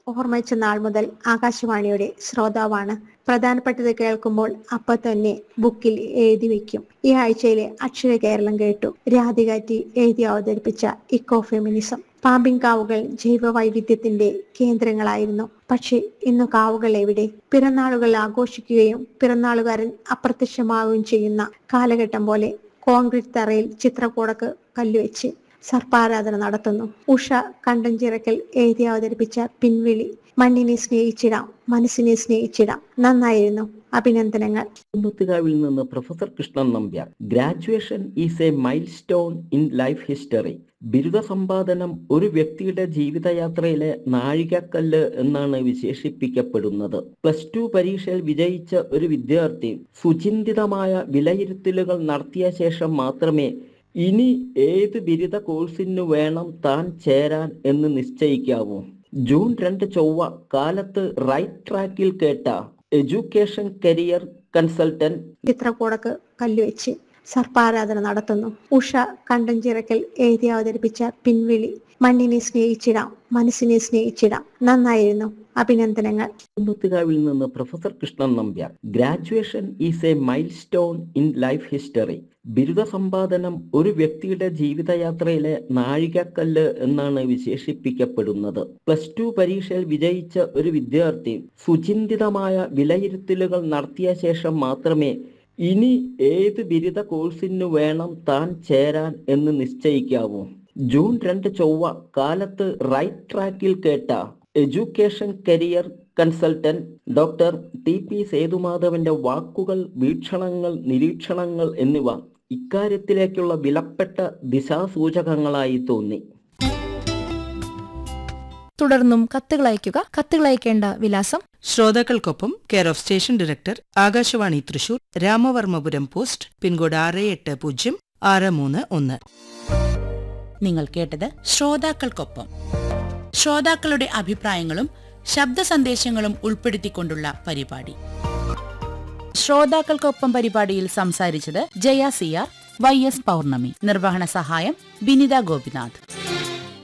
ഓർമ്മിച്ച നാൾ മുതൽ ആകാശവാണിയുടെ ശ്രോതാവാണ് പ്രധാനപ്പെട്ടത് കേൾക്കുമ്പോൾ അപ്പൊ തന്നെ ബുക്കിൽ എഴുതി വെക്കും ഈ ആഴ്ചയിലെ അക്ഷര കേരളം കേട്ടു രാധിക ടി എഴുതി അവതരിപ്പിച്ച ഇക്കോ ഫെമിനിസം പാമ്പിൻകാവുകൾ ജൈവ വൈവിധ്യത്തിന്റെ കേന്ദ്രങ്ങളായിരുന്നു പക്ഷേ ഇന്ന് കാവുകൾ എവിടെ പിറന്നാളുകൾ ആഘോഷിക്കുകയും പിറന്നാളുകാരൻ അപ്രത്യക്ഷമാവുകയും ചെയ്യുന്ന കാലഘട്ടം പോലെ കോൺക്രീറ്റ് തറയിൽ ചിത്രക്കൂടക്ക് കല്ലുവെച്ച് സർപ്പാരാധന നടത്തുന്നു ഉഷ കണ്ടഞ്ചിറക്കൽ എഴുതി അവതരിപ്പിച്ച പിൻവിളി മണ്ണിനെ സ്നേഹിച്ചിടാം മനസ്സിനെ സ്നേഹിച്ചിടാം നന്നായിരുന്നു അഭിനന്ദനങ്ങൾ കുമ്പത്തുകാവിൽ നിന്ന് professor Krishnan Nambiar graduation is a milestone in life history ബിരുദ സമ്പാദനം ഒരു വ്യക്തിയുടെ ജീവിതയാത്രയിലെ നാഴികക്കല്ല് എന്നാണ് വിശേഷിപ്പിക്കപ്പെടുന്നത് പ്ലസ് ടു പരീക്ഷയിൽ വിജയിച്ച ഒരു വിദ്യാർത്ഥി സുചിന്തിതമായ വിലയിരുത്തലുകൾ നടത്തിയ ശേഷം മാത്രമേ ഇനി ഏത് ബിരുദ കോഴ്സിനു വേണം താൻ ചേരാൻ എന്ന് നിശ്ചയിക്കാവൂ ജൂൺ രണ്ട് ചൊവ്വ കാലത്ത് റൈറ്റ് ട്രാക്കിൽ കേട്ട എഡ്യൂക്കേഷൻ കരിയർ കൺസൾട്ടന്റ് ചിത്രക്കൂടക്ക് കല്ലുവെച്ച് സർപ്പാരാധന നടത്തുന്നു ഉഷ കണ്ടഞ്ചിറക്കൽ എഴുതി അവതരിപ്പിച്ച പിൻവിളി മണ്ണിനെ സ്നേഹിച്ചിടാം മനസ്സിനെ സ്നേഹിച്ചിടാം നന്നായിരുന്നു അഭിനന്ദനങ്ങൾ കുമ്പത്തുകാവിൽ നിന്ന് professor Krishnan Nambiar graduation is a milestone in life history ബിരുദ സമ്പാദനം ഒരു വ്യക്തിയുടെ ജീവിതയാത്രയിലെ നാഴികക്കല്ല് എന്നാണ് വിശേഷിപ്പിക്കപ്പെടുന്നത് പ്ലസ് ടു പരീക്ഷയിൽ വിജയിച്ച ഒരു വിദ്യാർത്ഥി സുചിന്തിതമായ വിലയിരുത്തലുകൾ നടത്തിയ ശേഷം മാത്രമേ ഇനി ഏത് ബിരുദ കോഴ്സിനു വേണം താൻ ചേരാൻ എന്ന് നിശ്ചയിക്കാവൂ ജൂൺ രണ്ട് ചൊവ്വ കാലത്ത് റൈറ്റ് ട്രാക്കിൽ കേട്ട education career consultant doctor T P സേതുമാധവന്റെ വാക്കുകൾ വീക്ഷണങ്ങൾ നിരീക്ഷണങ്ങൾ എന്നിവ ഇക്കാര്യത്തിലേക്കുള്ള വിലപ്പെട്ട ദിശാസൂചകങ്ങളായി തോന്നി തുടർന്നും കത്തുകൾ അയയ്ക്കുക കത്തുകൾ അയക്കേണ്ട വിലാസം ശ്രോതാക്കൾക്കൊപ്പം care of station director Akashvani Thrissur Ramavarmapuram post pin code ആറ് എട്ട് പൂജ്യം ആറ് മൂന്ന് ഒന്ന് നിങ്ങൾ കേട്ടത് ശ്രോതാക്കൾക്കൊപ്പം ശ്രോതാക്കളുടെ അഭിപ്രായങ്ങളും ശബ്ദ സന്ദേശങ്ങളും ഉൾപ്പെടുത്തിക്കൊണ്ടുള്ള പരിപാടി ശ്രോതാക്കൾക്കൊപ്പം പരിപാടിയിൽ സംസാരിച്ചത് Jaya C R Y S Pournami നിർവഹണ സഹായം ബിനിത ഗോപിനാഥ്